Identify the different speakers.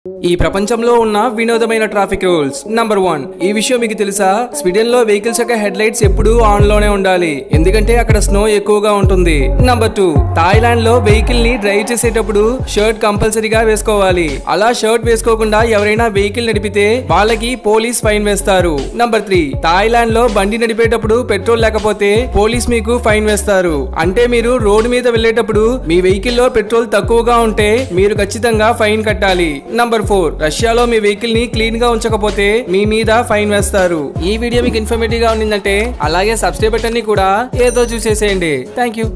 Speaker 1: ఈ ప్రపంచంలో ఉన్న వినోదమైన ట్రాఫిక్ రూల్స్ నంబర్ వన్ ఈ విషయం మీకు తెలుసా స్వీడన్ లో వెహికల్స్ యొక్క హెడ్ లైట్స్ ఎప్పుడూ ఆన్ లోనే ఉండాలి ఎందుకంటే అక్కడ స్నో ఎక్కువగా ఉంటుంది నంబర్ టూ థాయిలాండ్ లో వెహికల్ ని డ్రైవ్ చేసేటప్పుడు షర్ట్ కంపల్సరీగా వేసుకోవాలి అలా షర్ట్ వేసుకోకుండా ఎవరైనా వెహికల్ నడిపితే వాళ్ళకి పోలీస్ ఫైన్ వేస్తారు నంబర్ త్రీ థాయిలాండ్ లో బండి నడిపేటప్పుడు పెట్రోల్ లేకపోతే పోలీస్ మీకు ఫైన్ వేస్తారు అంటే మీరు రోడ్డు మీద వెళ్ళేటప్పుడు మీ వెహికల్ లో పెట్రోల్ తక్కువగా ఉంటే మీరు ఖచ్చితంగా ఫైన్ కట్టాలి నంబర్ ఫోర్ రష్యాలో మీ వెహికల్ ని క్లీన్ గా ఉంచకపోతే మీ మీద ఫైన్ వేస్తారు ఈ వీడియో మీకు ఇన్ఫర్మేటివ్ గా ఉండిందంటే అలాగే సబ్స్క్రైబ్ బటన్ ని కూడా ఏదో చూసేసేయండి థ్యాంక్ యూ